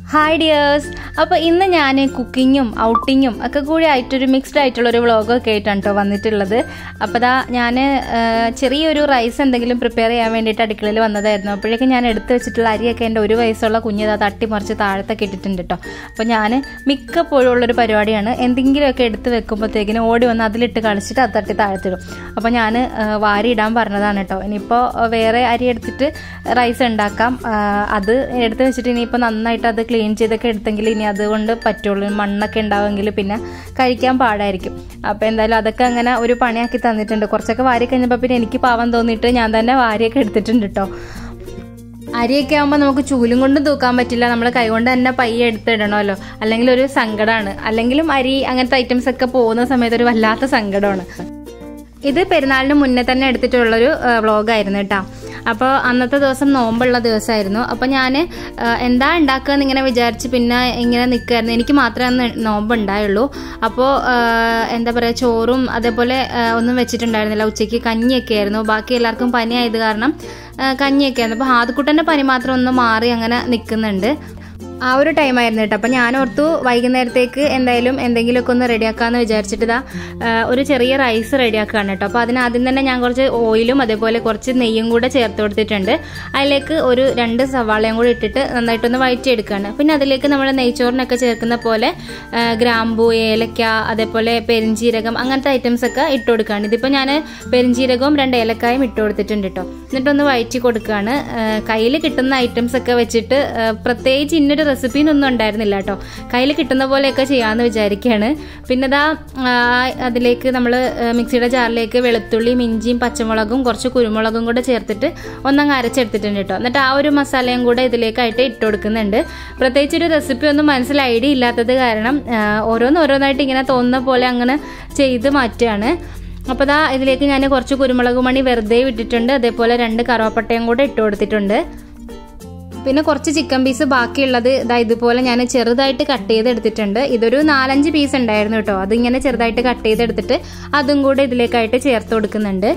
hi dears അപ്പോൾ ഇന്ന് ഞാൻ കുക്കിങ്ങും ഔട്ടിങ്ങും ഒക്കെ കൂടി ആയിട്ടൊരു മിക്സ്ഡ് ആയിട്ടുള്ള ഒരു വ്ളോഗൊക്കെ ആയിട്ടാണ് കേട്ടോ വന്നിട്ടുള്ളത് അപ്പോൾ ദാ ഞാൻ ചെറിയൊരു റൈസ് എന്തെങ്കിലും പ്രിപ്പയർ ചെയ്യാൻ വേണ്ടിയിട്ട് അടുക്കളയിൽ വന്നതായിരുന്നു അപ്പോഴേക്കും ഞാൻ എടുത്തു വെച്ചിട്ടുള്ള അരിയൊക്കെ എൻ്റെ ഒരു വയസ്സുള്ള കുഞ്ഞിതാ തട്ടിമറിച്ച് താഴത്തൊക്കെ ഇട്ടിട്ടുണ്ട് കേട്ടോ അപ്പോൾ ഞാൻ മിക്കപ്പോഴും ഉള്ളൊരു പരിപാടിയാണ് എന്തെങ്കിലുമൊക്കെ എടുത്ത് വെക്കുമ്പോഴത്തേക്കിനും ഓടി വന്ന് അതിലിട്ട് കളിച്ചിട്ട് അത് തട്ടി താഴത്തിടും അപ്പോൾ ഞാൻ വാരി ഇടാൻ പറഞ്ഞതാണ് കേട്ടോ ഇനിയിപ്പോൾ വേറെ അരി എടുത്തിട്ട് റൈസ് ഉണ്ടാക്കാം ആ, അത് എടുത്ത് വെച്ചിട്ട് ഇനിയിപ്പോൾ നന്നായിട്ട് അത് ക്ലീൻ ചെയ്തൊക്കെ എടുത്തെങ്കിൽ ഇനി അതുകൊണ്ട് പറ്റുള്ളൂ മണ്ണൊക്കെ ഉണ്ടാവുമെങ്കിൽ പിന്നെ കഴിക്കാൻ പാടായിരിക്കും അപ്പോൾ എന്തായാലും അതൊക്കെ അങ്ങനെ ഒരു പണിയാക്കി തന്നിട്ടുണ്ട് കുറച്ചൊക്കെ വാരി കഴിഞ്ഞപ്പോൾ പിന്നെ എനിക്ക് പാവം തോന്നിയിട്ട് ഞാൻ തന്നെ വാരിയൊക്കെ എടുത്തിട്ടുണ്ട് കേട്ടോ അരിയൊക്കെ ആകുമ്പോൾ നമുക്ക് ചൂലും കൊണ്ടും തൂക്കാൻ പറ്റില്ല നമ്മൾ കൈകൊണ്ട് തന്നെ പയ്യെ എടുത്തിടണമല്ലോ അല്ലെങ്കിൽ ഒരു സങ്കടമാണ് അല്ലെങ്കിലും അരി അങ്ങനത്തെ ഐറ്റംസ് ഒക്കെ പോകുന്ന സമയത്ത് ഒരു വല്ലാത്ത സങ്കടമാണ് ഇത് പെരുന്നാളിന് മുന്നേ തന്നെ എടുത്തിട്ടുള്ളൊരു വ്ളോഗായിരുന്നു കേട്ടോ അപ്പോൾ അന്നത്തെ ദിവസം നോമ്പുള്ള ദിവസമായിരുന്നു അപ്പോൾ ഞാൻ എന്താ ഉണ്ടാക്കുക എന്നിങ്ങനെ വിചാരിച്ച് പിന്നെ ഇങ്ങനെ നിൽക്കുമായിരുന്നു എനിക്ക് മാത്രമേ അന്ന് നോമ്പ് ഉണ്ടായുള്ളൂ അപ്പോൾ എന്താ പറയുക ചോറും അതേപോലെ ആ, ഒന്നും വെച്ചിട്ടുണ്ടായിരുന്നില്ല ഉച്ചയ്ക്ക് കഞ്ഞിയൊക്കെ ആയിരുന്നു ബാക്കി എല്ലാവർക്കും പനിയായത് കാരണം ആ, കഞ്ഞിയൊക്കെ ആയിരുന്നു അപ്പോൾ ഹാദക്കുട്ടൻ്റെ പനി മാത്രം ഒന്ന് മാറി അങ്ങനെ നിൽക്കുന്നുണ്ട് ആ ഒരു ടൈം ആയിരുന്നു കേട്ടോ അപ്പം ഞാൻ ഓർത്തു വൈകുന്നേരത്തേക്ക് എന്തായാലും എന്തെങ്കിലുമൊക്കെ ഒന്ന് റെഡിയാക്കാമെന്ന് വിചാരിച്ചിട്ട് ഇതാ ആ, ഒരു ചെറിയ റൈസ് റെഡിയാക്കുകയാണ് കേട്ടോ അപ്പോൾ അതിന് ആദ്യം തന്നെ ഞാൻ കുറച്ച് ഓയിലും അതേപോലെ കുറച്ച് നെയ്യും കൂടെ ചേർത്ത് കൊടുത്തിട്ടുണ്ട് അതിലേക്ക് ഒരു രണ്ട് സവാളയും കൂടി ഇട്ടിട്ട് നന്നായിട്ടൊന്ന് വഴറ്റിയെടുക്കുകയാണ് പിന്നെ അതിലേക്ക് നമ്മൾ നെയ്ച്ചോറിനൊക്കെ ചേർക്കുന്ന പോലെ ആ, ഗ്രാമ്പൂ ഏലക്ക അതേപോലെ പെരിഞ്ചീരകം അങ്ങനത്തെ ഐറ്റംസ് ഒക്കെ ഇട്ട് കൊടുക്കുകയാണ് ഇതിപ്പോൾ ഞാൻ പെരിഞ്ചീരകവും രണ്ട് ഏലക്കായും ഇട്ട് കൊടുത്തിട്ടുണ്ട് കേട്ടോ എന്നിട്ടൊന്ന് വഴറ്റി കൊടുക്കുകയാണ് കയ്യിൽ കിട്ടുന്ന ഐറ്റംസ് ഒക്കെ വെച്ചിട്ട് ആ, പ്രത്യേകിച്ച് ഇന്നൊരു റെസിപ്പിന്നൊന്നും ഉണ്ടായിരുന്നില്ല കേട്ടോ കയ്യിൽ കിട്ടുന്ന പോലെയൊക്കെ ചെയ്യാമെന്ന് വിചാരിക്കുകയാണ് പിന്നെ ദാ ആ, അതിലേക്ക് നമ്മൾ മിക്സിയുടെ ജാറിലേക്ക് വെളുത്തുള്ളിയും ഇഞ്ചിയും പച്ചമുളകും കുറച്ച് കുരുമുളകും കൂടെ ചേർത്തിട്ട് ഒന്നങ്ങ് അരച്ചെടുത്തിട്ടുണ്ട് കേട്ടോ എന്നിട്ട് ആ ഒരു മസാലയും കൂടെ ഇതിലേക്കായിട്ട് ഇട്ട് കൊടുക്കുന്നുണ്ട് പ്രത്യേകിച്ച് ഒരു റെസിപ്പി ഒന്നും മനസ്സിൽ ഐഡിയ ഇല്ലാത്തത് കാരണം ആ, ഓരോന്ന് ഓരോന്നായിട്ട് ഇങ്ങനെ തോന്നുന്ന പോലെ അങ്ങനെ ചെയ്ത് മാറ്റുകയാണ് അപ്പോൾ ദാ ഇതിലേക്ക് ഞാൻ കുറച്ച് കുരുമുളക് മണി വെറുതെ ഇട്ടിട്ടുണ്ട് അതേപോലെ രണ്ട് കറുവപ്പട്ടയും കൂടെ ഇട്ട് കൊടുത്തിട്ടുണ്ട് പിന്നെ കുറച്ച് ചിക്കൻ പീസ് ബാക്കിയുള്ളത് ഇതാ ഇതുപോലെ ഞാൻ ചെറുതായിട്ട് കട്ട് ചെയ്തെടുത്തിട്ടുണ്ട് ഇതൊരു നാലഞ്ച് പീസ് ഉണ്ടായിരുന്നു കേട്ടോ അതിങ്ങനെ ചെറുതായിട്ട് കട്ട് ചെയ്തെടുത്തിട്ട് അതും കൂടെ ഇതിലേക്കായിട്ട് ചേർത്ത് കൊടുക്കുന്നുണ്ട്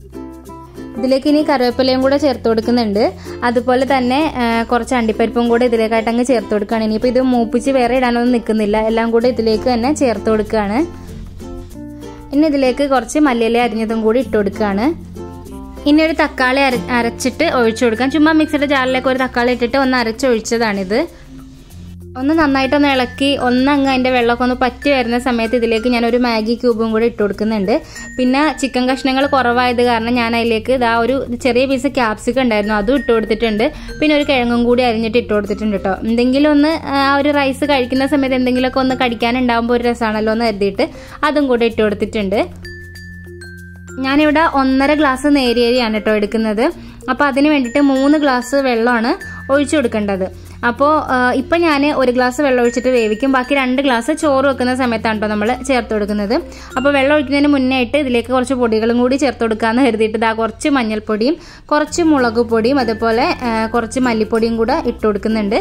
ഇതിലേക്ക് ഇനി കറിവേപ്പിലയും കൂടെ ചേർത്ത് കൊടുക്കുന്നുണ്ട് അതുപോലെ തന്നെ ആ, കുറച്ച് അണ്ടിപ്പരിപ്പും കൂടെ ഇതിലേക്കായിട്ട് അങ്ങ് ചേർത്ത് കൊടുക്കുകയാണ് ഇനിയിപ്പോൾ ഇത് മൂപ്പിച്ച് വേറെ ഇടാനൊന്നും നിൽക്കുന്നില്ല എല്ലാം കൂടെ ഇതിലേക്ക് തന്നെ ചേർത്ത് കൊടുക്കുകയാണ് ഇനി ഇതിലേക്ക് കുറച്ച് മല്ലിയില അരിഞ്ഞതും കൂടി ഇട്ട് കൊടുക്കുകയാണ് ഇനി ഒരു തക്കാളി അര അരച്ചിട്ട് ഒഴിച്ചു കൊടുക്കാം ചുമ്മാ മിക്സിയുടെ ജാറിലേക്ക് ഒരു തക്കാളി ഇട്ടിട്ട് ഒന്ന് അരച്ചൊഴിച്ചതാണിത് ഒന്ന് നന്നായിട്ടൊന്ന് ഇളക്കി ഒന്നങ്ങ് അതിൻ്റെ വെള്ളമൊക്കെ ഒന്ന് പറ്റി വരുന്ന സമയത്ത് ഇതിലേക്ക് ഞാൻ ഒരു മാഗി ക്യൂബും കൂടി ഇട്ട് കൊടുക്കുന്നുണ്ട് പിന്നെ ചിക്കൻ കഷ്ണങ്ങൾ കുറവായത് കാരണം ഞാൻ അതിലേക്ക് ഇതാ ഒരു ചെറിയ പീസ് ക്യാപ്സിക്കം ഉണ്ടായിരുന്നു അതും ഇട്ട് കൊടുത്തിട്ടുണ്ട് പിന്നെ ഒരു കിഴങ്ങും കൂടി അരിഞ്ഞിട്ട് ഇട്ട് കൊടുത്തിട്ടുണ്ട് കേട്ടോ എന്തെങ്കിലും ഒന്ന് ആ ഒരു റൈസ് കഴിക്കുന്ന സമയത്ത് എന്തെങ്കിലുമൊക്കെ ഒന്ന് കടിക്കാനുണ്ടാകുമ്പോൾ ഒരു രസമാണല്ലോ എന്ന് കരുതിയിട്ട് അതും കൂടെ ഇട്ട് കൊടുത്തിട്ടുണ്ട് ഞാനിവിടെ ഒന്നര ഗ്ലാസ് നേരിയരിയാണ് കേട്ടോ എടുക്കുന്നത് അപ്പോൾ അതിന് വേണ്ടിയിട്ട് മൂന്ന് ഗ്ലാസ് വെള്ളമാണ് ഒഴിച്ചു കൊടുക്കേണ്ടത് അപ്പോൾ ഇപ്പം ഞാൻ ഒരു ഗ്ലാസ് വെള്ളം ഒഴിച്ചിട്ട് വേവിക്കും ബാക്കി രണ്ട് ഗ്ലാസ് ചോറ് വെക്കുന്ന സമയത്താണ് കേട്ടോ നമ്മൾ ചേർത്ത് കൊടുക്കുന്നത് അപ്പോൾ വെള്ളം ഒഴിക്കുന്നതിന് മുന്നേ ആയിട്ട് ഇതിലേക്ക് കുറച്ച് പൊടികളും കൂടി ചേർത്ത് കൊടുക്കാമെന്ന് കരുതിയിട്ട് ഇതാ കുറച്ച് മഞ്ഞൾപ്പൊടിയും കുറച്ച് മുളക് പൊടിയും അതുപോലെ ആ, കുറച്ച് മല്ലിപ്പൊടിയും കൂടെ ഇട്ട് കൊടുക്കുന്നുണ്ട്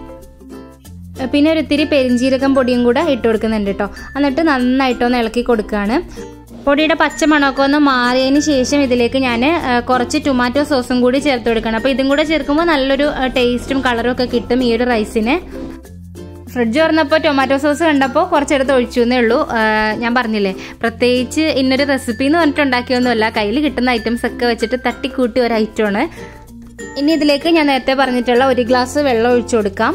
പിന്നെ ഒരു ഇത്തിരി പെരിഞ്ചീരകം പൊടിയും കൂടെ ഇട്ട് കൊടുക്കുന്നുണ്ട് കേട്ടോ എന്നിട്ട് നന്നായിട്ടൊന്ന് ഇളക്കി കൊടുക്കുകയാണ് പൊടിയുടെ പച്ചമണമൊക്കെ ഒന്ന് മാറിയതിന് ശേഷം ഇതിലേക്ക് ഞാൻ കുറച്ച് ടൊമാറ്റോ സോസും കൂടി ചേർത്ത് കൊടുക്കണം അപ്പോൾ ഇതും കൂടെ ചേർക്കുമ്പോൾ നല്ലൊരു ആ, ടേസ്റ്റും കളറും ഒക്കെ കിട്ടും ഈ ഒരു റൈസിന് ഫ്രിഡ്ജ് തുറന്നപ്പോൾ ടൊമാറ്റോ സോസ് കണ്ടപ്പോൾ കുറച്ചെടുത്ത് ഒഴിച്ചു എന്നേ ഉള്ളൂ ആ, ഞാൻ പറഞ്ഞില്ലേ പ്രത്യേകിച്ച് ഇന്നൊരു റെസിപ്പി എന്ന് പറഞ്ഞിട്ട് ഉണ്ടാക്കിയൊന്നുമല്ല കയ്യിൽ കിട്ടുന്ന ഐറ്റംസ് ഒക്കെ വെച്ചിട്ട് തട്ടിക്കൂട്ടി ഒരു ഐറ്റമാണ് ഇനി ഇതിലേക്ക് ഞാൻ നേരത്തെ പറഞ്ഞിട്ടുള്ള ഒരു ഗ്ലാസ് വെള്ളം ഒഴിച്ചു കൊടുക്കാം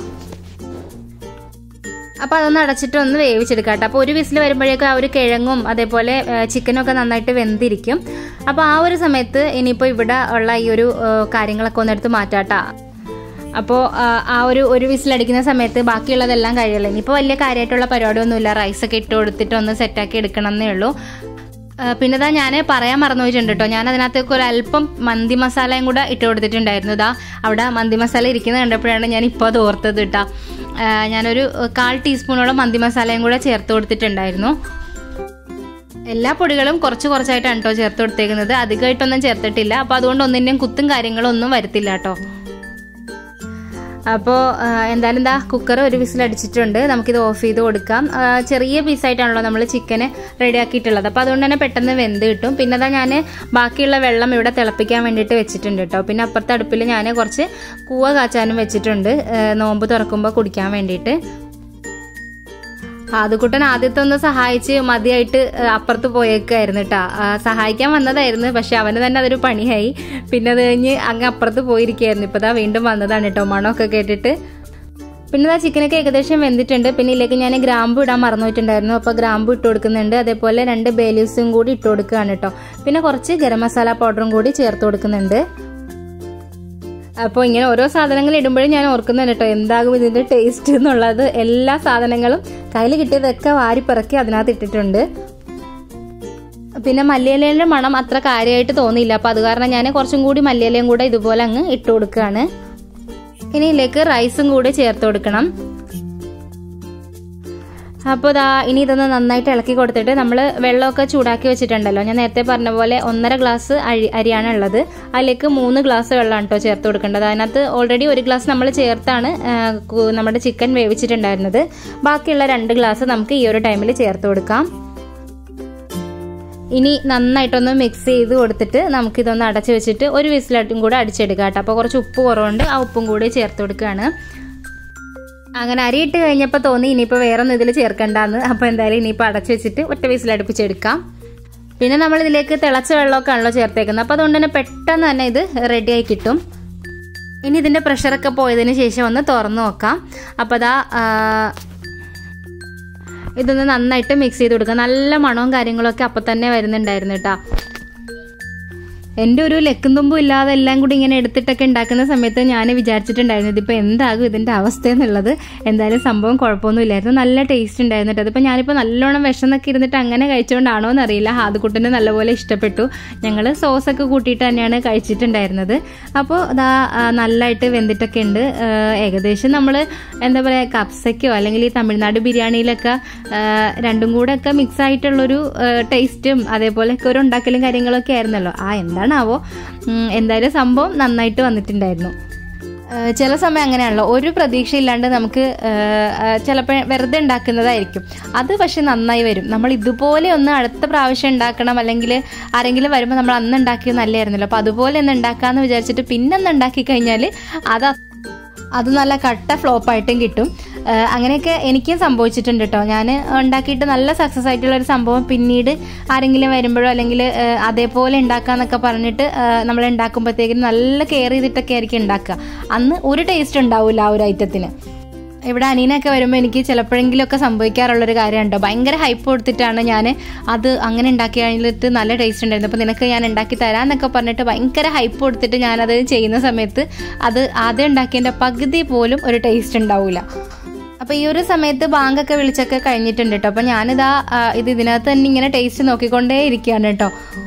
അപ്പോൾ അതൊന്ന് അടച്ചിട്ട് ഒന്ന് വേവിച്ചെടുക്കാം കേട്ടോ അപ്പോൾ ഒരു വിസിൽ വരുമ്പോഴേക്കും ആ ഒരു കിഴങ്ങും അതേപോലെ ആ, ചിക്കനും ഒക്കെ നന്നായിട്ട് വെന്തിരിക്കും അപ്പോൾ ആ ഒരു സമയത്ത് ഇനിയിപ്പോൾ ഇവിടെ ഉള്ള ഈ ഒരു ആ, കാര്യങ്ങളൊക്കെ ഒന്ന് എടുത്ത് മാറ്റാട്ടാ അപ്പോൾ ആ ഒരു ഒരു വിസിലടിക്കുന്ന സമയത്ത് ബാക്കിയുള്ളതെല്ലാം കഴിയല്ലോ ഇനിയിപ്പോൾ വലിയ കാര്യമായിട്ടുള്ള പരിപാടിയൊന്നുമില്ല റൈസൊക്കെ ഇട്ട് കൊടുത്തിട്ട് ഒന്ന് സെറ്റാക്കി എടുക്കണം എന്നേ ഉള്ളൂ ആ, പിന്നെ ഇതാ ഞാൻ പറയാൻ മറന്നു പോയിട്ടുണ്ട് കേട്ടോ ഞാൻ അതിനകത്തേക്ക് ഒരു അല്പം മന്തി മസാലയും കൂടെ ഇട്ട് കൊടുത്തിട്ടുണ്ടായിരുന്നു ഇതാ അവിടെ മന്തി മസാല ഇരിക്കുന്നത് കണ്ടപ്പോഴാണ് ഞാൻ ഇപ്പോൾ അത് ഓർത്തത് കേട്ടോ ആ, ഞാനൊരു കാൽ ടീസ്പൂണോളം മന്തി മസാലയും കൂടെ ചേർത്ത് കൊടുത്തിട്ടുണ്ടായിരുന്നു എല്ലാ പൊടികളും കുറച്ച് കുറച്ചായിട്ടാണ് കേട്ടോ ചേർത്ത് കൊടുത്തേക്കുന്നത് അധികമായിട്ടൊന്നും ചേർത്തിട്ടില്ല അപ്പോൾ അതുകൊണ്ട് ഒന്നിൻ്റെയും കുത്തും കാര്യങ്ങളും ഒന്നും വരത്തില്ല കേട്ടോ അപ്പോൾ എന്തായാലും എന്താ കുക്കർ ഒരു വിസിൽ അടിച്ചിട്ടുണ്ട് നമുക്കിത് ഓഫ് ചെയ്ത് കൊടുക്കാം ആ, ചെറിയ പീസായിട്ടാണല്ലോ നമ്മൾ ചിക്കന് റെഡിയാക്കിയിട്ടുള്ളത് അപ്പോൾ അതുകൊണ്ട് തന്നെ പെട്ടെന്ന് വെന്ത് കിട്ടും പിന്നെ അതാ ഞാൻ ബാക്കിയുള്ള വെള്ളം ഇവിടെ തിളപ്പിക്കാൻ വേണ്ടിയിട്ട് വെച്ചിട്ടുണ്ട് കേട്ടോ പിന്നെ അപ്പുറത്തെ അടുപ്പിൽ ഞാൻ കുറച്ച് കൂവ കാച്ചാനും വെച്ചിട്ടുണ്ട് ആ, നോമ്പ് തുറക്കുമ്പോൾ കുടിക്കാൻ വേണ്ടിയിട്ട് ആദ്യക്കുട്ടൻ ആദ്യത്തെ ഒന്ന് സഹായിച്ച് മതിയായിട്ട് ആ, അപ്പുറത്ത് പോയേക്കായിരുന്നു കേട്ടോ സഹായിക്കാൻ വന്നതായിരുന്നു പക്ഷെ അവന് തന്നെ അതൊരു പണിയായി പിന്നെ അത് കഴിഞ്ഞ് അങ്ങ് അപ്പുറത്ത് പോയിരിക്കുകയായിരുന്നു ഇപ്പൊ ദാ വീണ്ടും വന്നതാണ് കേട്ടോ മണമൊക്കെ കേട്ടിട്ട് പിന്നെ ആ ചിക്കനൊക്കെ ഏകദേശം വെന്തിട്ടുണ്ട് പിന്നെ ഇതിലേക്ക് ഞാൻ ഗ്രാമ്പ് ഇടാൻ മറന്നുപോയിട്ടുണ്ടായിരുന്നു അപ്പോൾ ഗ്രാമ്പ് ഇട്ട് കൊടുക്കുന്നുണ്ട് അതേപോലെ രണ്ട് ബേലീവ്സും കൂടി ഇട്ട് കൊടുക്കുകയാണ് കേട്ടോ പിന്നെ കുറച്ച് ഗരം മസാല പൗഡറും കൂടി ചേർത്ത് കൊടുക്കുന്നുണ്ട് അപ്പോൾ ഇങ്ങനെ ഓരോ സാധനങ്ങൾ ഇടുമ്പോഴും ഞാൻ ഓർക്കുന്നുണ്ട് കേട്ടോ എന്താകും ഇതിന്റെ ടേസ്റ്റ് എന്നുള്ളത് എല്ലാ സാധനങ്ങളും കയ്യിൽ കിട്ടിയതൊക്കെ വാരിപ്പിറക്കി അതിനകത്ത് ഇട്ടിട്ടുണ്ട് പിന്നെ മല്ലിയിലയുടെ മണം അത്ര കാര്യമായിട്ട് തോന്നിയില്ല അപ്പോൾ അത് കാരണം ഞാൻ കുറച്ചും കൂടി മല്ലിയിലയും കൂടെ ഇതുപോലെ അങ്ങ് ഇട്ട് കൊടുക്കുകയാണ് ഇനി ഇതിലേക്ക് റൈസും കൂടി ചേർത്ത് കൊടുക്കണം അപ്പോൾ ഇതാ ഇനി ഇതൊന്ന് നന്നായിട്ട് ഇളക്കി കൊടുത്തിട്ട് നമ്മൾ വെള്ളമൊക്കെ ചൂടാക്കി വെച്ചിട്ടുണ്ടല്ലോ ഞാൻ നേരത്തെ പറഞ്ഞ പോലെ ഒന്നര ഗ്ലാസ് അരി അരിയാണ് ഉള്ളത് അതിലേക്ക് മൂന്ന് ഗ്ലാസ് വെള്ളമാണ് കേട്ടോ ചേർത്ത് കൊടുക്കേണ്ടത് അതിനകത്ത് ഓൾറെഡി ഒരു ഗ്ലാസ് നമ്മൾ ചേർത്താണ് ആ, കു- നമ്മുടെ ചിക്കൻ വേവിച്ചിട്ടുണ്ടായിരുന്നത് ബാക്കിയുള്ള രണ്ട് ഗ്ലാസ് നമുക്ക് ഈ ഒരു ടൈമിൽ ചേർത്ത് കൊടുക്കാം ഇനി നന്നായിട്ടൊന്ന് മിക്സ് ചെയ്ത് കൊടുത്തിട്ട് നമുക്കിതൊന്ന് അടച്ചു വെച്ചിട്ട് ഒരു വിസിലായിട്ടും കൂടെ അടിച്ചെടുക്കാം കേട്ടോ അപ്പോൾ കുറച്ച് ഉപ്പ് കുറവുണ്ട് ആ ഉപ്പും കൂടി ചേർത്ത് കൊടുക്കുകയാണ് അങ്ങനെ അരിയിട്ട് കഴിഞ്ഞപ്പോൾ തോന്നി ഇനിയിപ്പോൾ വേറെ ഒന്നും ഇതിൽ ചേർക്കണ്ടെന്ന് അപ്പോൾ എന്തായാലും ഇനിയിപ്പോൾ അടച്ചു വെച്ചിട്ട് ഒറ്റ വിസിലടുപ്പിച്ചെടുക്കാം പിന്നെ നമ്മൾ ഇതിലേക്ക് തിളച്ച വെള്ളമൊക്കെ ആണല്ലോ ചേർത്തേക്കുന്നത് അപ്പോൾ അതുകൊണ്ട് തന്നെ പെട്ടെന്ന് തന്നെ ഇത് റെഡിയായി കിട്ടും ഇനി ഇതിൻ്റെ പ്രഷറൊക്കെ പോയതിന് ശേഷം ഒന്ന് തുറന്നു നോക്കാം അപ്പോൾ അതാ ആ, ഇതൊന്ന് നന്നായിട്ട് മിക്സ് ചെയ്ത് കൊടുക്കുക നല്ല മണവും കാര്യങ്ങളൊക്കെ അപ്പം തന്നെ വരുന്നുണ്ടായിരുന്നു കേട്ടോ എൻ്റെ ഒരു ലക്കും തുമ്പും ഇല്ലാതെ എല്ലാം കൂടി ഇങ്ങനെ എടുത്തിട്ടൊക്കെ ഉണ്ടാക്കുന്ന സമയത്ത് ഞാൻ വിചാരിച്ചിട്ടുണ്ടായിരുന്നു ഇതിപ്പോൾ എന്താകും ഇതിൻ്റെ അവസ്ഥ എന്നുള്ളത് എന്തായാലും സംഭവം കുഴപ്പമൊന്നുമില്ലായിരുന്നു നല്ല ടേസ്റ്റ് ഉണ്ടായിരുന്നു കേട്ടോ അതിപ്പോൾ ഞാനിപ്പോൾ നല്ലോണം വിഷമൊക്കെ ഇരുന്നിട്ട് അങ്ങനെ കഴിച്ചുകൊണ്ടാണോ എന്നറിയില്ല ഹാദുക്കുട്ടന് നല്ലപോലെ ഇഷ്ടപ്പെട്ടു ഞങ്ങൾ സോസൊക്കെ കൂട്ടിയിട്ട് തന്നെയാണ് കഴിച്ചിട്ടുണ്ടായിരുന്നത് അപ്പോൾ അതാ ആ, നല്ലതായിട്ട് വെന്തിട്ടൊക്കെ ഉണ്ട് ആ, ഏകദേശം നമ്മൾ എന്താ പറയുക കപ്സയ്ക്കോ അല്ലെങ്കിൽ ഈ തമിഴ്നാട് ബിരിയാണിയിലൊക്കെ ആ, രണ്ടും കൂടെ ഒക്കെ മിക്സ് ആയിട്ടുള്ളൊരു ടേസ്റ്റും അതേപോലെയൊക്കെ ഒരു ഉണ്ടാക്കലും കാര്യങ്ങളൊക്കെ ആയിരുന്നല്ലോ ആ എന്താണാവോ ഉം, എന്തായാലും സംഭവം നന്നായിട്ട് വന്നിട്ടുണ്ടായിരുന്നു ഏഹ് ചില സമയം അങ്ങനെയാണല്ലോ ഒരു പ്രതീക്ഷ ഇല്ലാണ്ട് നമുക്ക് ചിലപ്പോൾ വെറുതെ ഉണ്ടാക്കുന്നതായിരിക്കും അത് പക്ഷെ നന്നായി വരും നമ്മൾ ഇതുപോലെ ഒന്ന് അടുത്ത പ്രാവശ്യം ഉണ്ടാക്കണം അല്ലെങ്കിൽ ആരെങ്കിലും വരുമ്പോൾ നമ്മൾ അന്ന് ഉണ്ടാക്കിയത് നല്ലതായിരുന്നല്ലോ അപ്പോൾ അതുപോലെ ഒന്ന് ഉണ്ടാക്കാമെന്ന് വിചാരിച്ചിട്ട് പിന്നെ ഒന്ന് ഉണ്ടാക്കി കഴിഞ്ഞാൽ അത് അത് നല്ല കട്ട ഫ്ലോപ്പായിട്ടും കിട്ടും ഏഹ് അങ്ങനെയൊക്കെ എനിക്കും സംഭവിച്ചിട്ടുണ്ട് കേട്ടോ ഞാൻ ഉണ്ടാക്കിയിട്ട് നല്ല സക്സസ് ആയിട്ടുള്ള ഒരു സംഭവം പിന്നീട് ആരെങ്കിലും വരുമ്പോഴോ അല്ലെങ്കിൽ ഏഹ് അതേപോലെ ഉണ്ടാക്കാന്നൊക്കെ പറഞ്ഞിട്ട് ഏഹ് നമ്മൾ ഉണ്ടാക്കുമ്പോഴത്തേക്കും നല്ല കെയർ ചെയ്തിട്ടൊക്കെ ആയിരിക്കും ഉണ്ടാക്കുക അന്ന് ഒരു ടേസ്റ്റ് ഉണ്ടാവില്ല ആ ഒരു ഐറ്റത്തിന് ഇവിടെ അനീനൊക്കെ വരുമ്പോൾ എനിക്ക് ചിലപ്പോഴെങ്കിലുമൊക്കെ സംഭവിക്കാറുള്ളൊരു കാര്യമുണ്ടോ ഭയങ്കര ഹൈപ്പ് കൊടുത്തിട്ടാണ് ഞാൻ അത് അങ്ങനെ ഉണ്ടാക്കി കഴിഞ്ഞിട്ട് നല്ല ടേസ്റ്റ് ഉണ്ടായിരുന്നു അപ്പോൾ നിനക്ക് ഞാൻ ഉണ്ടാക്കി തരാമെന്നൊക്കെ പറഞ്ഞിട്ട് ഭയങ്കര ഹൈപ്പ് കൊടുത്തിട്ട് ഞാനത് ചെയ്യുന്ന സമയത്ത് അത് ആദ്യം ഉണ്ടാക്കിയതിൻ്റെ പകുതി പോലും ഒരു ടേസ്റ്റ് ഉണ്ടാവില്ല അപ്പോൾ ഈ ഒരു സമയത്ത് ബാങ്കൊക്കെ വിളിച്ചൊക്കെ കഴിഞ്ഞിട്ടുണ്ട് കേട്ടോ അപ്പോൾ ഞാനിതാ ആ, ഇത് ഇതിനകത്ത് തന്നെ ഇങ്ങനെ ടേസ്റ്റ് നോക്കിക്കൊണ്ടേ ഇരിക്കുകയാണ് കേട്ടോ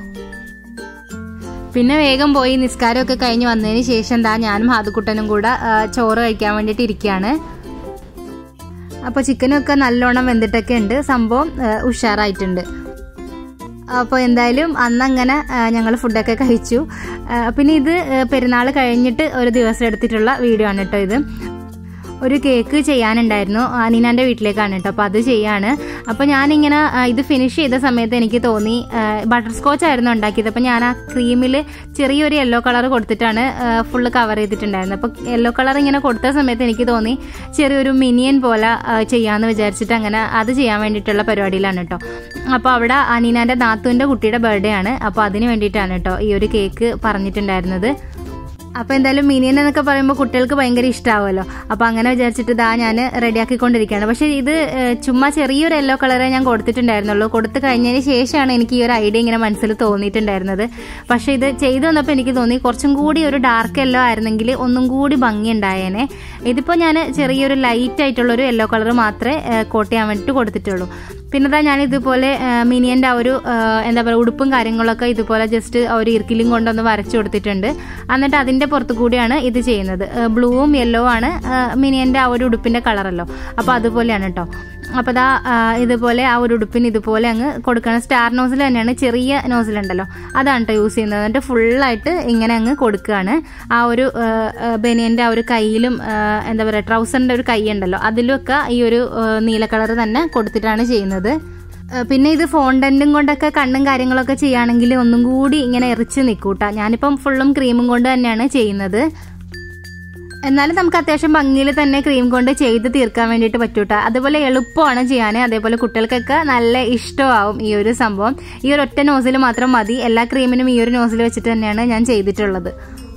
പിന്നെ വേഗം പോയി നിസ്കാരമൊക്കെ കഴിഞ്ഞ് വന്നതിന് ശേഷം എന്താ ഞാനും ഹാദുക്കുട്ടനും കൂടെ ആ, ചോറ് കഴിക്കാൻ വേണ്ടിയിട്ട് ഇരിക്കുകയാണ് അപ്പോൾ ചിക്കനൊക്കെ നല്ലോണം വെന്തിട്ടൊക്കെ ഉണ്ട് സംഭവം ആ, ഉഷാറായിട്ടുണ്ട് അപ്പോൾ എന്തായാലും അന്നങ്ങനെ ഞങ്ങൾ ഫുഡൊക്കെ കഴിച്ചു ആ, പിന്നെ ഇത് പെരുന്നാൾ കഴിഞ്ഞിട്ട് ഒരു ദിവസം എടുത്തിട്ടുള്ള വീഡിയോ ആണ് കേട്ടോ ഇത് ഒരു കേക്ക് ചെയ്യാനുണ്ടായിരുന്നു അനീനാൻ്റെ വീട്ടിലേക്കാണ് കേട്ടോ അപ്പോൾ അത് ചെയ്യാണ് അപ്പോൾ ഞാനിങ്ങനെ ആ, ഇത് ഫിനിഷ് ചെയ്ത സമയത്ത് എനിക്ക് തോന്നി ബട്ടർ സ്കോച്ച് ആയിരുന്നു ഉണ്ടാക്കിയത് അപ്പോൾ ഞാൻ ആ ക്രീമിൽ ചെറിയൊരു യെല്ലോ കളർ കൊടുത്തിട്ടാണ് ഫുള്ള് കവർ ചെയ്തിട്ടുണ്ടായിരുന്നത് അപ്പോൾ യെല്ലോ കളർ ഇങ്ങനെ കൊടുത്ത സമയത്ത് എനിക്ക് തോന്നി ചെറിയൊരു മിനിയൻ പോലെ ആ, ചെയ്യാമെന്ന് വിചാരിച്ചിട്ട് അങ്ങനെ അത് ചെയ്യാൻ വേണ്ടിയിട്ടുള്ള പരിപാടിയിലാണ് കേട്ടോ അപ്പോൾ അവിടെ അനീനാൻ്റെ നാത്തുവിൻ്റെ കുട്ടിയുടെ ബർത്ത്ഡേ ആണ് അപ്പോൾ അതിന് വേണ്ടിയിട്ടാണ് കേട്ടോ ഈ ഒരു കേക്ക് പറഞ്ഞിട്ടുണ്ടായിരുന്നത് അപ്പോൾ എന്തായാലും മിനിയൻ എന്നൊക്കെ പറയുമ്പോൾ കുട്ടികൾക്ക് ഭയങ്കര ഇഷ്ടമാവുമല്ലോ അപ്പോൾ അങ്ങനെ വിചാരിച്ചിട്ട് ഇതാ ഞാൻ റെഡിയാക്കിക്കൊണ്ടിരിക്കുകയാണ് പക്ഷേ ഇത് ഏഹ്, ചുമ്മാ ചെറിയൊരു യെല്ലോ കളറേ ഞാൻ കൊടുത്തിട്ടുണ്ടായിരുന്നുള്ളൂ കൊടുത്തു കഴിഞ്ഞതിന് ശേഷമാണ് എനിക്ക് ഈ ഒരു ഐഡിയ ഇങ്ങനെ മനസ്സിൽ തോന്നിയിട്ടുണ്ടായിരുന്നത് പക്ഷേ ഇത് ചെയ്തു വന്നപ്പോൾ എനിക്ക് തോന്നി കുറച്ചും കൂടി ഒരു ഡാർക്ക് യെല്ലോ ആയിരുന്നെങ്കിൽ ഒന്നും കൂടി ഭംഗി ഉണ്ടായേനെ ഇതിപ്പോൾ ഞാൻ ചെറിയൊരു ലൈറ്റ് ആയിട്ടുള്ള ഒരു യെല്ലോ കളർ മാത്രമേ കോട്ട് ചെയ്യാൻ വേണ്ടിയിട്ട് കൊടുത്തിട്ടുള്ളൂ പിന്നെ ഇതാ ഞാൻ ഇതുപോലെ മിനിയൻ്റെ ആ ഒരു ആ, എന്താ പറയുക ഉടുപ്പും കാര്യങ്ങളൊക്കെ ഇതുപോലെ ജസ്റ്റ് ആ ഒരു ഇർക്കിലും കൊണ്ടൊന്ന് വരച്ചു കൊടുത്തിട്ടുണ്ട് എന്നിട്ട് അതിൻ്റെ പുറത്തു കൂടിയാണ് ഇത് ചെയ്യുന്നത് ബ്ലൂവും യെല്ലോ ആണ് ആ, മിനിയൻ്റെ ആ ഒരു ഉടുപ്പിൻ്റെ കളറല്ലോ അപ്പോൾ അതുപോലെയാണ് കേട്ടോ അപ്പോൾ ദാ ആ, ഇതുപോലെ ആ ഒരു ഉടുപ്പിന് ഇതുപോലെ അങ്ങ് കൊടുക്കണം സ്റ്റാർ നോസിൽ തന്നെയാണ് ചെറിയ നോസിലുണ്ടല്ലോ അതാണ് കേട്ടോ യൂസ് ചെയ്യുന്നത് എന്നിട്ട് ഫുള്ളായിട്ട് ഇങ്ങനെ അങ്ങ് കൊടുക്കുകയാണ് ആ ഒരു ബനിയൻ്റെ ആ ഒരു കയ്യിലും ആ, എന്താ പറയുക ട്രൗസറിൻ്റെ ഒരു കൈ ഉണ്ടല്ലോ അതിലൊക്കെ ഈ ഒരു ആ, നീല കളർ തന്നെ കൊടുത്തിട്ടാണ് ചെയ്യുന്നത് ആ, പിന്നെ ഇത് ഫോണ്ടന്റും കൊണ്ടൊക്കെ കണ്ണും കാര്യങ്ങളൊക്കെ ചെയ്യുകയാണെങ്കിൽ ഒന്നും കൂടി ഇങ്ങനെ എറിച്ച് നിൽക്കൂട്ടാ ഞാനിപ്പം ഫുള്ളും ക്രീമും കൊണ്ട് തന്നെയാണ് ചെയ്യുന്നത് എന്നാലും നമുക്ക് അത്യാവശ്യം ഭംഗിയിൽ തന്നെ ക്രീം കൊണ്ട് ചെയ്ത് തീർക്കാൻ വേണ്ടിയിട്ട് പറ്റൂട്ടാ അതുപോലെ എളുപ്പമാണ് ചെയ്യാൻ അതേപോലെ കുട്ടികൾക്കൊക്കെ നല്ല ഇഷ്ടമാവും ഈ ഒരു സംഭവം ഈ ഒരു ഒറ്റ നോസിൽ മാത്രം മതി എല്ലാ ക്രീമിനും ഈ ഒരു നോസിൽ വെച്ചിട്ട് തന്നെയാണ് ഞാൻ ചെയ്തിട്ടുള്ളത്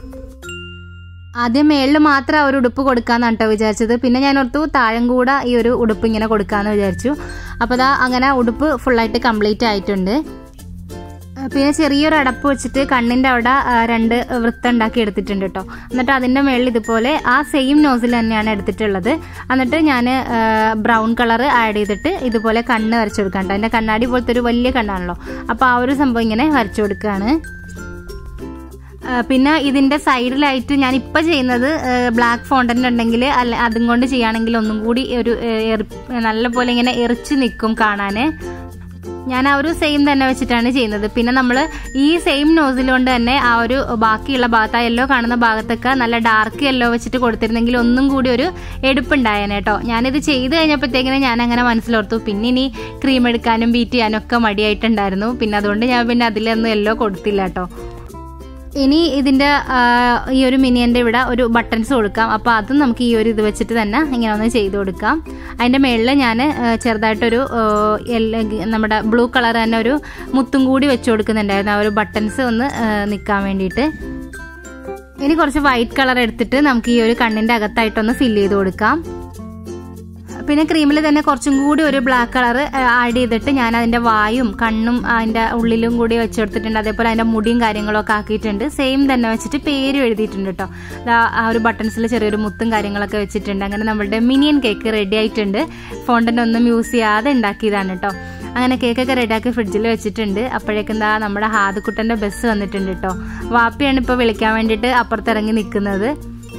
ആദ്യം മേളിൽ മാത്രം ആ ഒരു ഉടുപ്പ് കൊടുക്കാന്നാണ് കേട്ടോ വിചാരിച്ചത് പിന്നെ ഞാൻ ഓർത്തു താഴം കൂടെ ഈ ഒരു ഉടുപ്പ് ഇങ്ങനെ കൊടുക്കാന്ന് വിചാരിച്ചു അപ്പോൾ ദാ അങ്ങനെ ഉടുപ്പ് ഫുള്ളായിട്ട് കംപ്ലീറ്റ് ആയിട്ടുണ്ട് ആ, പിന്നെ ചെറിയൊരു അടപ്പ് വെച്ചിട്ട് കണ്ണിൻ്റെ അവിടെ ആ, രണ്ട് വൃത്തം ഉണ്ടാക്കി എടുത്തിട്ടുണ്ട് കേട്ടോ എന്നിട്ട് അതിൻ്റെ മുകളിൽ ഇതുപോലെ ആ സെയിം നോസിൽ തന്നെയാണ് എടുത്തിട്ടുള്ളത് എന്നിട്ട് ഞാൻ ബ്രൗൺ കളർ ആഡ് ചെയ്തിട്ട് ഇതുപോലെ കണ്ണ് വരച്ചു കൊടുക്കാം കേട്ടോ എൻ്റെ കണ്ണാടി പോലത്തെ ഒരു വലിയ കണ്ണാണല്ലോ അപ്പോൾ ആ ഒരു സംഭവം ഇങ്ങനെ വരച്ചു കൊടുക്കുകയാണ് ആ, പിന്നെ ഇതിന്റെ സൈഡിലായിട്ട് ഞാൻ ഇപ്പൊ ചെയ്യുന്നത് ബ്ലാക്ക് ഫോണ്ടന്റ് ഉണ്ടെങ്കിൽ അല്ല അതും കൊണ്ട് ചെയ്യുകയാണെങ്കിൽ ഒന്നും കൂടി ഒരു നല്ല പോലെ ഇങ്ങനെ എറിച്ച് നിൽക്കും കാണാന് ഞാൻ ആ ഒരു സെയിം തന്നെ വെച്ചിട്ടാണ് ചെയ്യുന്നത് പിന്നെ നമ്മൾ ഈ സെയിം നോസിൽ കൊണ്ട് തന്നെ ആ ഒരു ബാക്കിയുള്ള ഭാഗത്ത് ആ യെല്ലോ കാണുന്ന ഭാഗത്തൊക്കെ നല്ല ഡാർക്ക് യെല്ലോ വെച്ചിട്ട് കൊടുത്തിരുന്നെങ്കിൽ ഒന്നും കൂടി ഒരു എടുപ്പുണ്ടായേനെ കേട്ടോ ഞാനിത് ചെയ്ത് കഴിഞ്ഞപ്പോഴത്തേക്കിനും ഞാൻ അങ്ങനെ മനസ്സിലോർത്തു പിന്നെ ഇനി ക്രീം എടുക്കാനും ബീറ്റ് ചെയ്യാനും ഒക്കെ മടിയായിട്ടുണ്ടായിരുന്നു പിന്നെ അതുകൊണ്ട് ഞാൻ പിന്നെ അതിലൊന്നും യെല്ലോ കൊടുത്തില്ല കേട്ടോ ഇനി ഇതിന്റെ ആ, ഈ ഒരു മിനിയന്റെ ഇവിടെ ഒരു ബട്ടൺസ് കൊടുക്കാം അപ്പോൾ അതും നമുക്ക് ഈ ഒരു ഇത് വെച്ചിട്ട് തന്നെ ഇങ്ങനെ ഒന്ന് ചെയ്ത് കൊടുക്കാം അതിന്റെ മേളിൽ ഞാൻ ചെറുതായിട്ടൊരു ആ, യെല്ല- നമ്മുടെ ബ്ലൂ കളർ തന്നെ ഒരു മുത്തും കൂടി വെച്ച് കൊടുക്കുന്നുണ്ടായിരുന്നു ആ ഒരു ബട്ടൺസ് ഒന്ന് നിൽക്കാൻ വേണ്ടിയിട്ട് ഇനി കുറച്ച് വൈറ്റ് കളർ എടുത്തിട്ട് നമുക്ക് ഈ ഒരു കണ്ണിന്റെ അകത്തായിട്ടൊന്ന് ഫില്ല് ചെയ്ത് കൊടുക്കാം പിന്നെ ക്രീമിൽ തന്നെ കുറച്ചും കൂടി ഒരു ബ്ലാക്ക് കളർ ആഡ് ചെയ്തിട്ട് ഞാൻ അതിന്റെ വായും കണ്ണും അതിന്റെ ഉള്ളിലും കൂടി വെച്ച് കൊടുത്തിട്ടുണ്ട് അതേപോലെ അതിന്റെ മുടിയും കാര്യങ്ങളൊക്കെ ആക്കിയിട്ടുണ്ട് സെയിം തന്നെ വെച്ചിട്ട് പേരും എഴുതിയിട്ടുണ്ട് കേട്ടോ ദാ ആ ഒരു ബട്ടൺസിൽ ചെറിയൊരു മുത്തും കാര്യങ്ങളൊക്കെ വെച്ചിട്ടുണ്ട് അങ്ങനെ നമ്മുടെ മിനിയൻ കേക്ക് റെഡി ആയിട്ടുണ്ട് ഫോണ്ടന്റ് ഒന്നും യൂസ് ചെയ്യാതെ ഉണ്ടാക്കിയതാണ് കേട്ടോ അങ്ങനെ കേക്കൊക്കെ റെഡിയാക്കി ഫ്രിഡ്ജിൽ വെച്ചിട്ടുണ്ട് അപ്പോഴേക്കും എന്താ നമ്മുടെ ഹാദക്കുട്ടന്റെ ബസ് വന്നിട്ടുണ്ട് കേട്ടോ വാപ്പിയാണ് ഇപ്പോൾ വിളിക്കാൻ വേണ്ടിയിട്ട് അപ്പുറത്തിറങ്ങി നിൽക്കുന്നത്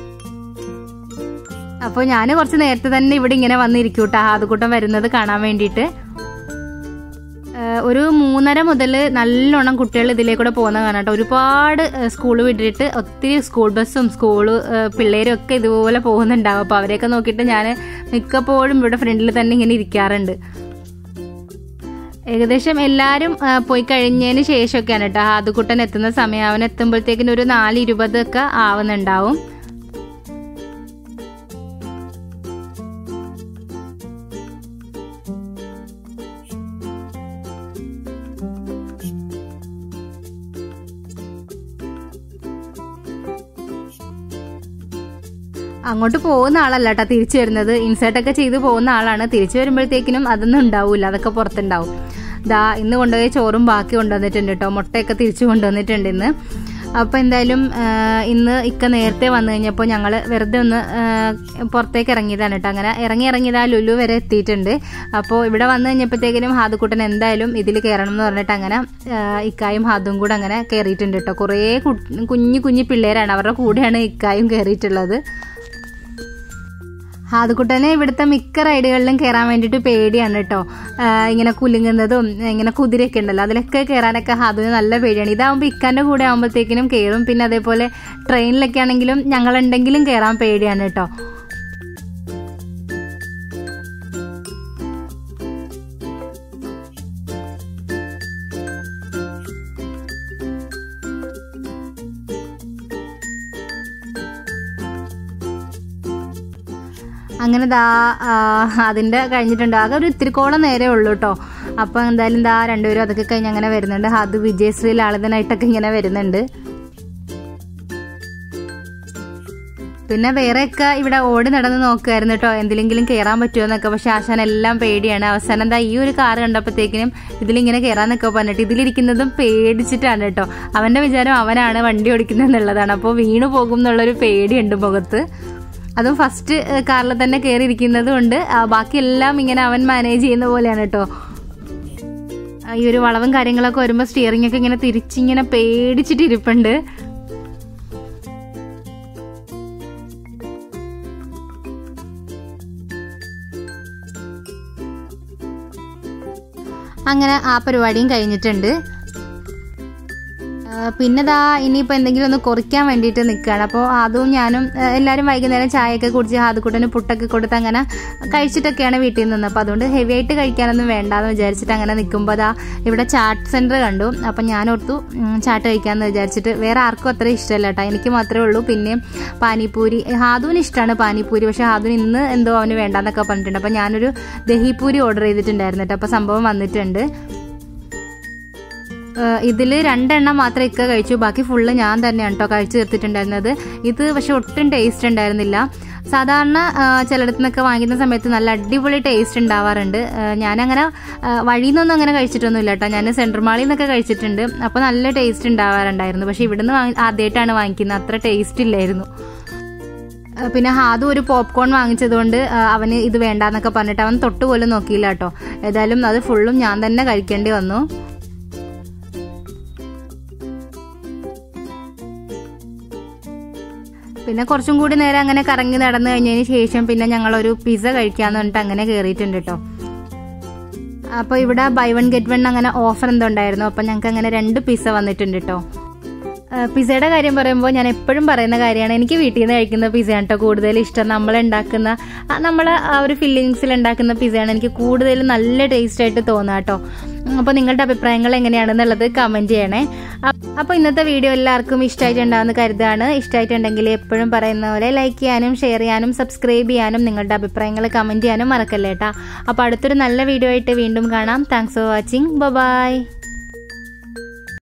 അപ്പോൾ ഞാൻ കുറച്ച് നേരത്തെ തന്നെ ഇവിടെ ഇങ്ങനെ വന്നിരിക്കൂട്ടാ ഹാദുകൂട്ടം വരുന്നത് കാണാൻ വേണ്ടിയിട്ട് ഏഹ് ഒരു മൂന്നര മുതൽ നല്ലോണം കുട്ടികൾ ഇതിലേക്കൂടെ പോകുന്ന കാണാം കേട്ടോ ഒരുപാട് സ്കൂൾ വിട്ടിട്ട് ഒത്തിരി സ്കൂൾ ബസ്സും സ്കൂള് പിള്ളേരും ഒക്കെ ഇതുപോലെ പോകുന്നുണ്ടാവും അപ്പോൾ അവരെയൊക്കെ നോക്കിയിട്ട് ഞാൻ മിക്കപ്പോഴും ഇവിടെ ഫ്രണ്ടിൽ തന്നെ ഇങ്ങനെ ഇരിക്കാറുണ്ട് ഏകദേശം എല്ലാവരും ആ, പോയി കഴിഞ്ഞതിന് ശേഷമൊക്കെയാണ് കേട്ടോ ഹാദുക്കുട്ടൻ എത്തുന്ന സമയം അവൻ എത്തുമ്പോഴത്തേക്കിന് ഒരു നാല് ഇരുപതൊക്കെ ആവുന്നുണ്ടാവും അങ്ങോട്ട് പോകുന്ന ആളല്ല കേട്ടോ തിരിച്ചു വരുന്നത് ഇൻസേർട്ട് ഒക്കെ ചെയ്ത് പോകുന്ന ആളാണ് തിരിച്ചു വരുമ്പോഴത്തേക്കിനും അതൊന്നും ഉണ്ടാവില്ല അതൊക്കെ പുറത്തുണ്ടാവും ദാ ഇന്ന് കൊണ്ടുപോയ ചോറും ബാക്കി കൊണ്ടുവന്നിട്ടുണ്ട് കേട്ടോ മുട്ടയൊക്കെ തിരിച്ചു കൊണ്ടുവന്നിട്ടുണ്ട് ഇന്ന് അപ്പോൾ എന്തായാലും ആ, ഇന്ന് ഇക്ക നേരത്തെ വന്നു കഴിഞ്ഞപ്പോൾ ഞങ്ങൾ വെറുതെ ഒന്ന് ആ, പുറത്തേക്ക് ഇറങ്ങിയതാണ് കേട്ടോ അങ്ങനെ ഇറങ്ങി ഇറങ്ങിയതാ ലുലു വരെ എത്തിയിട്ടുണ്ട് അപ്പോൾ ഇവിടെ വന്നു കഴിഞ്ഞപ്പോഴത്തേക്കിനും ഹാദുക്കുട്ടൻ എന്തായാലും ഇതിൽ കയറണം എന്ന് പറഞ്ഞിട്ട് അങ്ങനെ ആ, ഇക്കായും ഹാദും കൂടെ അങ്ങനെ കയറിയിട്ടുണ്ട് കേട്ടോ കുറേ കു- കുഞ്ഞു കുഞ്ഞു പിള്ളേരാണ് അവരുടെ കൂടെയാണ് ഇക്കായും കയറിയിട്ടുള്ളത് ഹാദുക്കുട്ടനെ ഇവിടുത്തെ മിക്ക റൈഡുകളിലും കയറാൻ വേണ്ടിയിട്ട് പേടിയാണ് കേട്ടോ ആഹ് ഇങ്ങനെ കുലുങ്ങുന്നതും ഇങ്ങനെ കുതിരയൊക്കെ ഉണ്ടല്ലോ അതിലൊക്കെ കയറാനൊക്കെ ഹാദുവിന് നല്ല പേടിയാണ് ഇതാവുമ്പോൾ ഇക്കാൻ്റെ കൂടെ ആകുമ്പോഴത്തേക്കിനും കയറും പിന്നെ അതേപോലെ ട്രെയിനിലൊക്കെ ആണെങ്കിലും ഞങ്ങളുണ്ടെങ്കിലും കയറാൻ പേടിയാണ് കേട്ടോ അങ്ങനെ ദാ ആ, അതിൻ്റെ കഴിഞ്ഞിട്ടുണ്ട് ആകെ ഒരു ഇത്തിരിക്കോളം നേരെ ഉള്ളൂ കേട്ടോ അപ്പോൾ എന്തായാലും ദാ രണ്ടുപേരും അതൊക്കെ കഴിഞ്ഞ് അങ്ങനെ വരുന്നുണ്ട് അത് വിജയശ്രീ ലാളിതനായിട്ടൊക്കെ ഇങ്ങനെ വരുന്നുണ്ട് പിന്നെ വേറെയൊക്കെ ഇവിടെ ഓടി നടന്ന് നോക്കുമായിരുന്നു കേട്ടോ എന്തിലെങ്കിലും കയറാൻ പറ്റുമോ എന്നൊക്കെ പക്ഷെ ആശാൻ എല്ലാം പേടിയാണ് അവസാനം എന്താ ഈ ഒരു കാറ് കണ്ടപ്പോഴത്തേക്കിനും ഇതിലിങ്ങനെ കയറാന്നൊക്കെ പറഞ്ഞിട്ട് ഇതിലിരിക്കുന്നതും പേടിച്ചിട്ടാണ് കേട്ടോ അവന്റെ വിചാരം അവനാണ് വണ്ടി ഓടിക്കുന്നത് എന്നുള്ളതാണ് അപ്പോൾ വീണു പോകും എന്നുള്ളൊരു പേടിയുണ്ട് മുഖത്ത് അതും ഫസ്റ്റ് കാറിൽ തന്നെ കയറി ഇരിക്കുന്നത് കൊണ്ട് ആ, ബാക്കിയെല്ലാം ഇങ്ങനെ അവൻ മാനേജ് ചെയ്യുന്ന പോലെയാണ് കേട്ടോ ഈ ഒരു വളവും കാര്യങ്ങളൊക്കെ വരുമ്പോൾ സ്റ്റിയറിംഗ് ഒക്കെ ഇങ്ങനെ തിരിച്ചിങ്ങനെ പേടിച്ചിട്ട് ഇരിപ്പുണ്ട് അങ്ങനെ ആ പരിപാടിയും കഴിഞ്ഞിട്ടുണ്ട് ആ, പിന്നെ ദാ ഇനിയിപ്പോൾ എന്തെങ്കിലും ഒന്ന് കുറിക്കാൻ വേണ്ടിയിട്ട് നിൽക്കുകയാണ് അപ്പോൾ അതും ഞാനും ആ, എല്ലാവരും വൈകുന്നേരം ചായയൊക്കെ കുടിച്ച് ആദ്യക്കൂട്ടന് പുട്ടൊക്കെ കൊടുത്ത് അങ്ങനെ കഴിച്ചിട്ടൊക്കെയാണ് വീട്ടിൽ നിന്ന് അപ്പോൾ അതുകൊണ്ട് ഹെവി ആയിട്ട് കഴിക്കാനൊന്നും വേണ്ടാന്ന് വിചാരിച്ചിട്ട് അങ്ങനെ നിൽക്കുമ്പോൾ ദാ ഇവിടെ ചാട്ട് സെൻറ്റർ കണ്ടു അപ്പം ഞാൻ ഓർത്തു ഉം, ചാട്ട് കഴിക്കാമെന്ന് വിചാരിച്ചിട്ട് വേറെ ആർക്കും അത്ര ഇഷ്ടമല്ല കേട്ടോ എനിക്ക് മാത്രമേ ഉള്ളൂ പിന്നെ പാനിപ്പൂരി ഹാദുവിന് ഇഷ്ടമാണ് പാനിപ്പൂരി പക്ഷേ ഹാദുവിന് ഇന്ന് എന്തോ അവന് വേണ്ടാന്നൊക്കെ പറഞ്ഞിട്ടുണ്ട് അപ്പോൾ ഞാനൊരു ദഹിപ്പൂരി ഓർഡർ ചെയ്തിട്ടുണ്ടായിരുന്നു കേട്ടോ അപ്പോൾ സംഭവം വന്നിട്ടുണ്ട് ഇതിൽ രണ്ടെണ്ണം മാത്രം ഇക്ക കഴിച്ചു ബാക്കി ഫുള്ള് ഞാൻ തന്നെയാണ് കേട്ടോ കഴിച്ചു തീർത്തിട്ടുണ്ടായിരുന്നത് ഇത് പക്ഷെ ഒട്ടും ടേസ്റ്റ് ഉണ്ടായിരുന്നില്ല സാധാരണ ആ, ചിലയിടത്തു നിന്നൊക്കെ വാങ്ങിക്കുന്ന സമയത്ത് നല്ല അടിപൊളി ടേസ്റ്റ് ഉണ്ടാവാറുണ്ട് ആ, ഞാനങ്ങനെ ആ, വഴിയിൽ നിന്നൊന്നും അങ്ങനെ കഴിച്ചിട്ടൊന്നുമില്ല കേട്ടോ ഞാൻ സെൻട്രൽ മാളിൽ നിന്നൊക്കെ കഴിച്ചിട്ടുണ്ട് അപ്പോൾ നല്ല ടേസ്റ്റ് ഉണ്ടാവാറുണ്ടായിരുന്നു പക്ഷെ ഇവിടുന്ന് വാങ്ങി ആദ്യമായിട്ടാണ് വാങ്ങിക്കുന്നത് അത്ര ടേസ്റ്റ് ഇല്ലായിരുന്നു ആ, പിന്നെ ഹാദു ഒരു പോപ്കോൺ വാങ്ങിച്ചതുകൊണ്ട് ആ, അവന് ഇത് വേണ്ടാന്നൊക്കെ പറഞ്ഞിട്ട് അവൻ തൊട്ട് പോലും നോക്കിയില്ല കേട്ടോ ഏതായാലും അത് ഫുള്ളും ഞാൻ തന്നെ കഴിക്കേണ്ടി വന്നു പിന്നെ കുറച്ചും കൂടി നേരം അങ്ങനെ കറങ്ങി നടന്നു കഴിഞ്ഞതിന് ശേഷം പിന്നെ ഞങ്ങളൊരു പിസ്സ കഴിക്കാന്ന് പറഞ്ഞിട്ട് അങ്ങനെ കയറിയിട്ടുണ്ട് കേട്ടോ അപ്പോൾ ഇവിടെ ബൈ വൺ ഗെറ്റ് വൺ അങ്ങനെ ഓഫർ എന്തോ ഉണ്ടായിരുന്നു അപ്പം ഞങ്ങൾക്ക് അങ്ങനെ രണ്ട് പിസ്സ വന്നിട്ടുണ്ട് കേട്ടോ പിസയുടെ കാര്യം പറയുമ്പോൾ ഞാൻ എപ്പോഴും പറയുന്ന കാര്യമാണ് എനിക്ക് വീട്ടിൽ നിന്ന് കഴിക്കുന്ന പിസയാണ് കേട്ടോ കൂടുതൽ ഇഷ്ടം നമ്മൾ ഉണ്ടാക്കുന്ന നമ്മൾ ആ ഒരു ഫില്ലിങ്സിൽ ഉണ്ടാക്കുന്ന പിസയാണ് എനിക്ക് കൂടുതൽ നല്ല ടേസ്റ്റ് ആയിട്ട് തോന്നുക കേട്ടോ അപ്പോൾ നിങ്ങളുടെ അഭിപ്രായങ്ങൾ എങ്ങനെയാണെന്നുള്ളത് കമൻറ്റ് ചെയ്യണേ അപ്പോൾ ഇന്നത്തെ വീഡിയോ എല്ലാവർക്കും ഇഷ്ടമായിട്ടുണ്ടാവുമെന്ന് കരുതാണ് ഇഷ്ടമായിട്ടുണ്ടെങ്കിൽ എപ്പോഴും പറയുന്ന പോലെ ലൈക്ക് ചെയ്യാനും ഷെയർ ചെയ്യാനും സബ്സ്ക്രൈബ് ചെയ്യാനും നിങ്ങളുടെ അഭിപ്രായങ്ങൾ കമൻറ്റ് ചെയ്യാനും മറക്കല്ലേ കേട്ടോ അപ്പോൾ അടുത്തൊരു നല്ല വീഡിയോ ആയിട്ട് വീണ്ടും കാണാം താങ്ക്സ് ഫോർ വാച്ചിങ് ബൈ